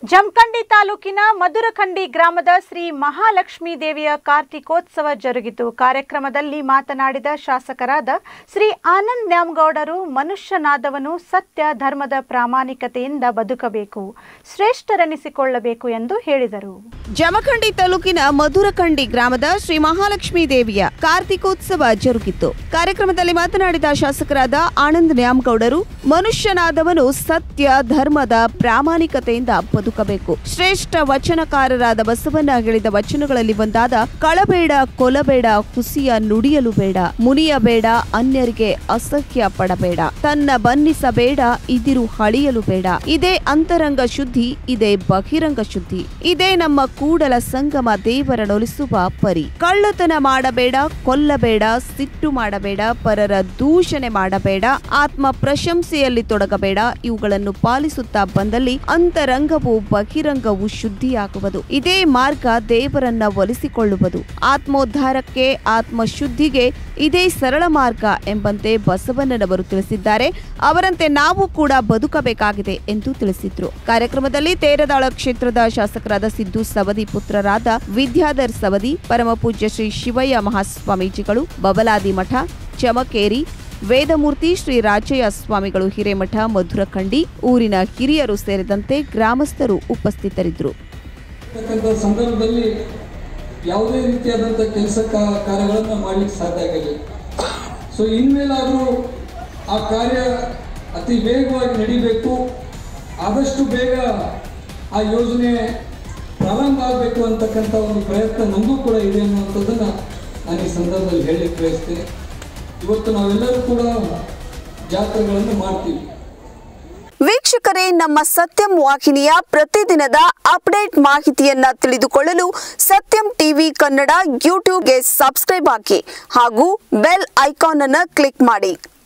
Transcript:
ಜಮಖಂಡಿ ತಾಲೂಕಿನ ಮಧುರಖಂಡಿ ಗ್ರಾಮದ ಶ್ರೀ ಮಹಾಲಕ್ಷ್ಮೀ ದೇವಿಯ ಕಾರ್ತಿಕೋತ್ಸವ ಜರುಗಿತು ಕಾರ್ಯಕ್ರಮದಲ್ಲಿ ಮಾತನಾಡಿದ ಶಾಸಕರಾದ ಶ್ರೀ ಆನಂದ್ ನ್ಯಾಮಗೌಡರು ಮನುಷ್ಯನಾದವನು ಸತ್ಯ ಧರ್ಮದ ಪ್ರಾಮಾಣಿಕತೆಯಿಂದ ಬದುಕಬೇಕು ಶ್ರೇಷ್ಠರೆನಿಸಿಕೊಳ್ಳಬೇಕು ಎಂದು ಹೇಳಿದರು ಜಮಖಂಡಿ ತಾಲೂಕಿನ ಮಧುರಖಂಡಿ ಗ್ರಾಮದ ಶ್ರೀ ಮಹಾಲಕ್ಷ್ಮೀ ದೇವಿಯ ಕಾರ್ತಿಕೋತ್ಸವ ಜರುಗಿತ್ತು ಕಾರ್ಯಕ್ರಮದಲ್ಲಿ ಮಾತನಾಡಿದ ಶಾಸಕರಾದ ಆನಂದ್ ನ್ಯಾಮಗೌಡರು ಮನುಷ್ಯನಾದವನು ಸತ್ಯ ಧರ್ಮದ ಪ್ರಾಮಾಣಿಕತೆಯಿಂದ ಬದುಕಬೇಕು ಶ್ರೇಷ್ಠ ವಚನಕಾರರಾದ ಬಸವಣ್ಣ ಹೇಳಿದ ವಚನಗಳಲ್ಲಿ ಒಂದಾದ ಕಳಬೇಡ ಕೊಲಬೇಡ ಹುಸಿಯ ನುಡಿಯಲು ಬೇಡ ಮುನಿಯಬೇಡ ಅನ್ಯರಿಗೆ ಅಸಹ್ಯ ಪಡಬೇಡ ತನ್ನ ಬನ್ನಿಸಬೇಡ ಇದಿರು ಹಳಿಯಲು ಬೇಡ ಇದೇ ಅಂತರಂಗ ಶುದ್ಧಿ ಇದೇ ಬಹಿರಂಗ ಶುದ್ಧಿ ಇದೇ ನಮ್ಮ ಕೂಡಲ ಸಂಗಮ ದೇವರನೊಲಿಸುವ ಪರಿ ಕಳ್ಳತನ ಮಾಡಬೇಡ ಕೊಲ್ಲಬೇಡ ಸಿಟ್ಟು ಮಾಡಬೇಡ ಪರರ ದೂಷಣೆ ಮಾಡಬೇಡ ಆತ್ಮ ಪ್ರಶಂಸೆಯಲ್ಲಿ ತೊಡಗಬೇಡ ಇವುಗಳನ್ನು ಪಾಲಿಸುತ್ತಾ ಬಂದಲ್ಲಿ ಅಂತರಂಗವು ಬಹಿರಂಗವು ಶುದ್ಧಿಯಾಗುವುದು ಇದೇ ಮಾರ್ಗ ದೇವರನ್ನ ಒಲಿಸಿಕೊಳ್ಳುವುದು ಆತ್ಮೋದ್ಧಾರಕ್ಕೆ ಆತ್ಮ ಶುದ್ಧಿಗೆ ಇದೇ ಸರಳ ಮಾರ್ಗ ಎಂಬಂತೆ ಬಸವಣ್ಣನವರು ತಿಳಿಸಿದ್ದಾರೆ ಅವರಂತೆ ನಾವು ಕೂಡ ಬದುಕಬೇಕಾಗಿದೆ ಎಂದು ತಿಳಿಸಿದ್ರು ಕಾರ್ಯಕ್ರಮದಲ್ಲಿ ತೇರದಾಳ ಕ್ಷೇತ್ರದ ಶಾಸಕರಾದ ಸಿದ್ದು ಸವದಿ ಪುತ್ರರಾದ ವಿದ್ಯಾಧರ್ ಸವದಿ ಪರಮಪೂಜ್ಯ ಶ್ರೀ ಶಿವಯ್ಯ ಮಹಾಸ್ವಾಮೀಜಿಗಳು ಬಬಲಾದಿ ಮಠ ಚಮಕೇರಿ ವೇದಮೂರ್ತಿ ಶ್ರೀ ರಾಜಯ್ಯ ಸ್ವಾಮಿಗಳು ಹಿರೇಮಠ ಮಧುರಖಂಡಿ ಊರಿನ ಹಿರಿಯರು ಸೇರಿದಂತೆ ಗ್ರಾಮಸ್ಥರು ಉಪಸ್ಥಿತರಿದ್ದರು ಇರ್ತಕ್ಕಂಥ ಸಂದರ್ಭದಲ್ಲಿ ಯಾವುದೇ ರೀತಿಯಾದಂಥ ಕೆಲಸ ಕಾರ್ಯಗಳನ್ನು ಮಾಡಲಿಕ್ಕೆ ಸಾಧ್ಯ ಆಗಲಿಲ್ಲ ಸೊ ಇನ್ಮೇಲಾದರೂ ಆ ಕಾರ್ಯ ಅತಿ ವೇಗವಾಗಿ ನಡಿಬೇಕು ಆದಷ್ಟು ಬೇಗ ಆ ಯೋಜನೆ ಪ್ರಾರಂಭ ಆಗಬೇಕು ಅಂತಕ್ಕಂಥ ಒಂದು ಪ್ರಯತ್ನ ನಮಗೂ ಕೂಡ ಇದೆ ಅನ್ನುವಂಥದ್ದನ್ನು ನಾನು ಈ ಸಂದರ್ಭದಲ್ಲಿ ಹೇಳಲಿಕ್ಕೆ ಬಯಸ್ತೇನೆ ಇವತ್ತು ನಾವೆಲ್ಲರೂ ಕೂಡ ಜಾತ್ರೆಗಳನ್ನು ಮಾಡ್ತೀವಿ ವೀಕ್ಷಕರೇ ನಮ್ಮ ಸತ್ಯಂ ವಾಹಿನಿಯ ಪ್ರತಿದಿನದ ಅಪ್ಡೇಟ್ ಮಾಹಿತಿಯನ್ನ ತಿಳಿದುಕೊಳ್ಳಲು ಸತ್ಯಂ ಟಿವಿ ಕನ್ನಡ ಯೂಟ್ಯೂಬ್ಗೆ ಸಬ್ಸ್ಕ್ರೈಬ್ ಹಾಕಿ ಹಾಗೂ ಬೆಲ್ ಐಕಾನ್ ಅನ್ನು ಕ್ಲಿಕ್ ಮಾಡಿ